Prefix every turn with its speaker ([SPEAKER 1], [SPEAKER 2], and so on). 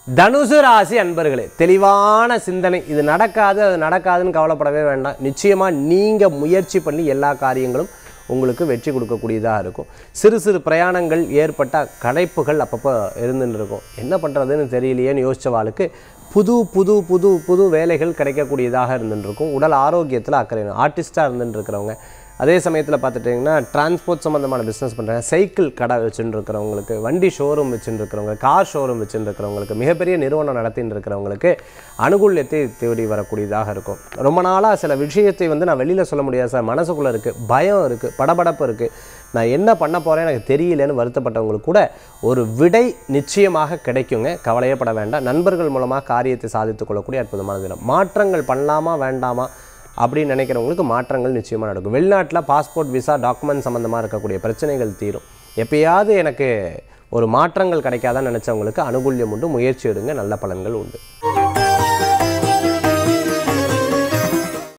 [SPEAKER 1] தனுசு ராசி அன்பர்களே தெளிவான சிந்தனை இது நடக்காது அது நடக்காதுன்னு கவலைப்படவே வேண்டாம் நிச்சயமாக நீங்கள் முயற்சி பண்ணி எல்லா காரியங்களும் உங்களுக்கு வெற்றி கொடுக்கக்கூடியதாக இருக்கும் சிறு சிறு பிரயாணங்கள் ஏற்பட்ட கடைப்புகள் அப்பப்போ இருந்துன்னு இருக்கும் என்ன பண்ணுறதுன்னு தெரியலையேன்னு யோசிச்சவாளுக்கு புது புது புது புது வேலைகள் கிடைக்கக்கூடியதாக இருந்துட்டு இருக்கும் உடல் ஆரோக்கியத்தில் அக்கறை ஆர்டிஸ்ட்டாக இருந்துட்டு இருக்கிறவங்க அதே சமயத்தில் பார்த்துட்டிங்கன்னா டிரான்ஸ்போர்ட் சம்மந்தமான பிஸ்னஸ் பண்ணுறாங்க சைக்கிள் கடை வச்சுட்டு இருக்கிறவங்களுக்கு வண்டி ஷோரூம் வச்சுட்டு இருக்கிறவங்க கார் ஷோரூம் வச்சுட்டு இருக்கிறவங்களுக்கு மிகப்பெரிய நிறுவனம் நடத்தின்னு இருக்கிறவங்களுக்கு அனுகூல்யத்தை தேடி வரக்கூடியதாக இருக்கும் ரொம்ப நாளாக சில விஷயத்தை வந்து நான் வெளியில் சொல்ல முடியாது சார் மனசுக்குள்ளே இருக்குது பயம் இருக்குது படபடப்பு இருக்குது நான் என்ன பண்ண போகிறேன் எனக்கு தெரியலன்னு வருத்தப்பட்டவங்களுக்கு கூட ஒரு விடை நிச்சயமாக கிடைக்குங்க கவலையே பட வேண்டாம் நண்பர்கள் மூலமாக காரியத்தை சாதித்துக் கொள்ளக்கூடிய அற்புதமான தினம் மாற்றங்கள் பண்ணலாமா வேண்டாமா அப்படின்னு நினைக்கிறவங்களுக்கு மாற்றங்கள் நிச்சயமாக நடக்கும் வெளிநாட்டில் பாஸ்போர்ட் விசா டாக்குமெண்ட் சம்மந்தமாக இருக்கக்கூடிய பிரச்சனைகள் தீரும் எப்பயாவது எனக்கு ஒரு மாற்றங்கள் கிடைக்காதான்னு நினச்சவங்களுக்கு அனுகூல்யம் உண்டு முயற்சி எடுங்க நல்ல பலன்கள் உண்டு